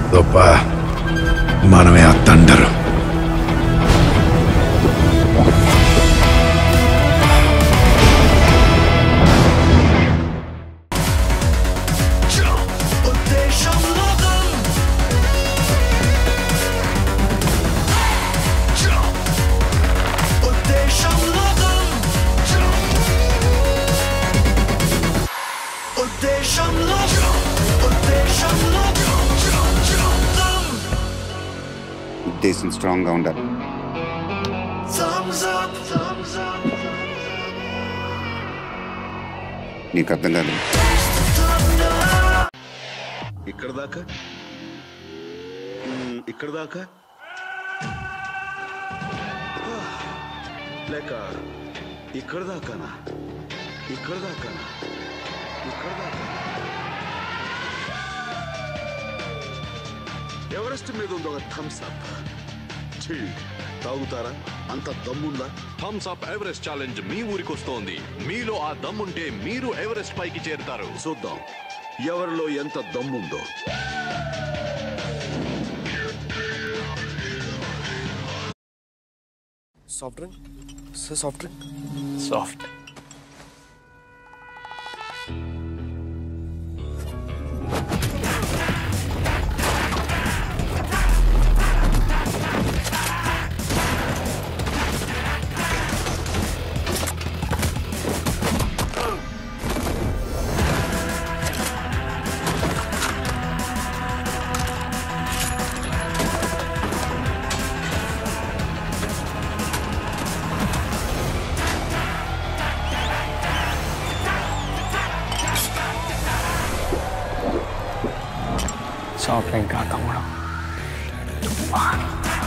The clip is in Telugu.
గొప్ప మనమే ఆ తండరు ఉద్దేశం స్ట్రాంగ్గా ఉండాలి నీకు అర్థం కాదు ఇక్కడ దాకా మ్మ్, ఇక్కడ దాకా లేక ఇక్కడ దాకానా ఇక్కడ దాకానా ఇక్కడ దాకా ఎవరెస్ట్ మీద ఉంది ఒక థమ్స్ అప్ తాగుతారా అంత దమ్ముందా థమ్స్ అప్ ఎవరెస్ట్ ఛాలెంజ్ మీ ఊరికి వస్తోంది మీలో ఆ దమ్ముంటే మీరు ఎవరెస్ట్ పైకి చేరుతారు చూద్దాం ఎవరిలో ఎంత దమ్ముందో soft drink sir soft drink soft soft drink తమ్ముడు